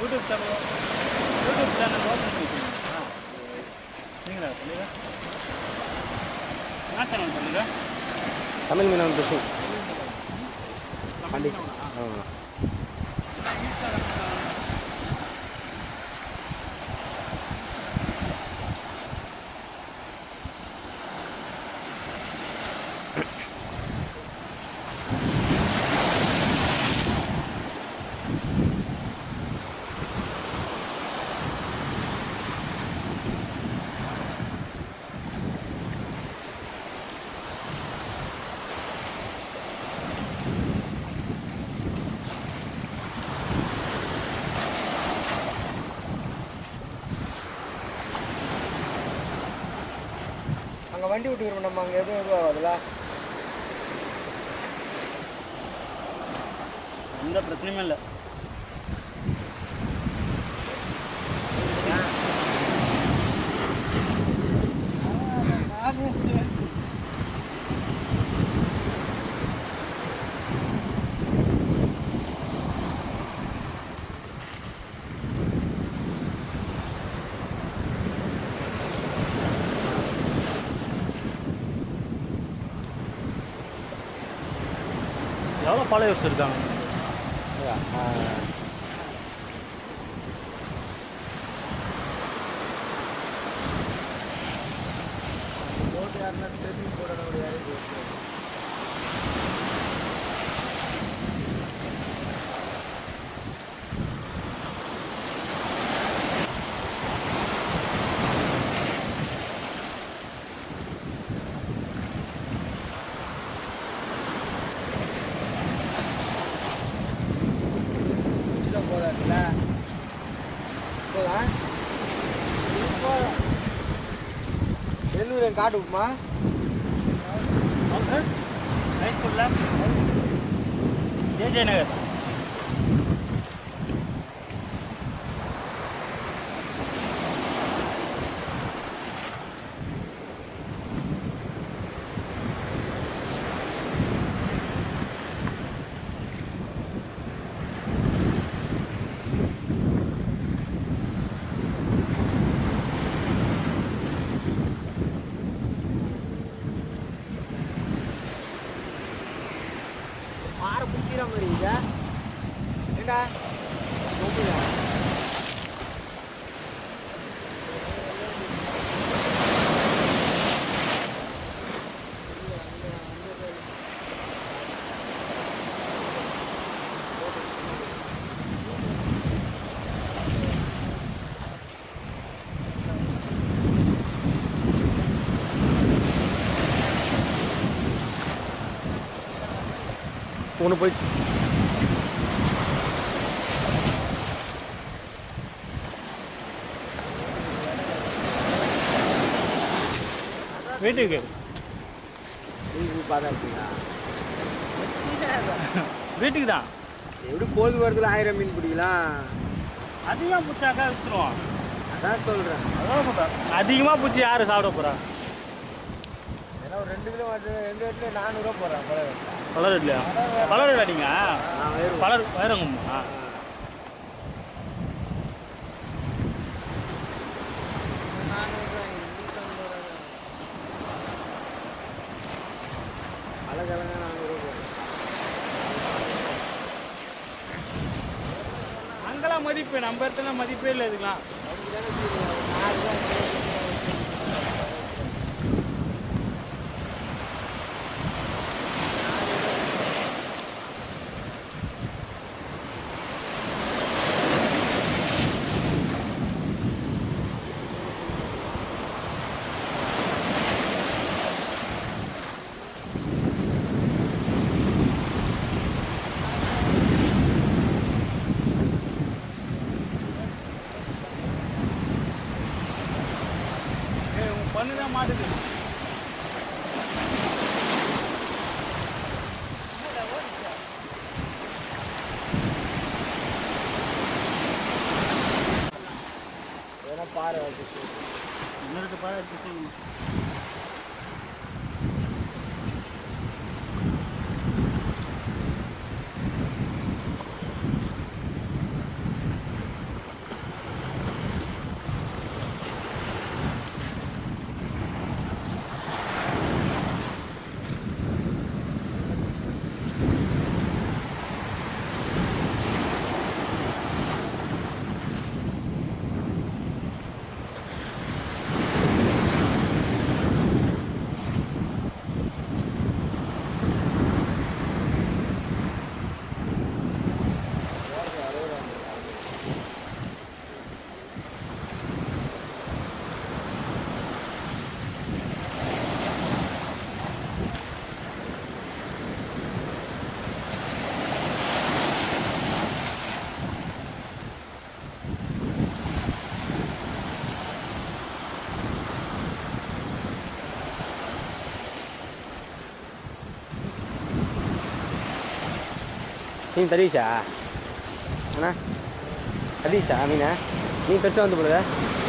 YouTube channel YouTube channel open பண்ணி வச்சுருக்கீங்களா நீங்களா சொல்லுங்க என்ன சேனல் பண்ணுங்க தமிழ் மீனவன் பிசிங் பாண்டி ஆ அங்கே வண்டி விட்டுக்கிறோம் நம்ம அங்கே எதுவும் எதுவும் ஆகாதுல்ல எந்த பிரச்சனையுமே இல்லை எவ்வளோ ஃபாலோவர்ஸ் இருக்காங்க ஆ போட்டு யாருன்னா திருப்பி போடணும் முடியாது போதாதுல்ல போதா எழுநூறு காட்டு விட்டுமா ஹை ஸ்கூலில் ஜேஜே நகர் ஆற பிடிச்சிக்கிற மாதிரி இதா ஏண்டா ரொம்பயா ஒன்று போயிடுச்சு வீட்டுக்கு நீங்க பார்த்தா இருக்கீங்களா வீட்டுக்கு தான் எப்படி பொழுது வரதுல ஆயிரம் மீன் பிடிக்கலாம் அதிகமாக பிடிச்சாக்கா விற்றுருவோம் அதான் சொல்கிறேன் அதான் சொல்கிறேன் அதிகமாக பிடிச்சி யார் சாப்பிட போகிறா ஏன்னா ஒரு ரெண்டு கிலோ மாட்டு ரெண்டு இடத்துல நானூறுரூவா போடுறேன் கொலை வெட்டா பலர் இல்லையா பலர் இல்லைங்க நான் வேறு பலர் வைரங்கம்மா அழகழகா நானூறுரூவா போடுறேன் அங்கெல்லாம் மதிப்பு நம்ம இடத்துல மதிப்பே இல்லை இதுக்கெல்லாம் ஏய் உன் பண்ணு தான் மாட்டுது ஏன்னா பாரு அது இன்னொரு பாரு எடுத்து மீன் தருவிச்சா அண்ணா தருவிச்சா மீனை மீன் பெருசாக வந்து போடுதா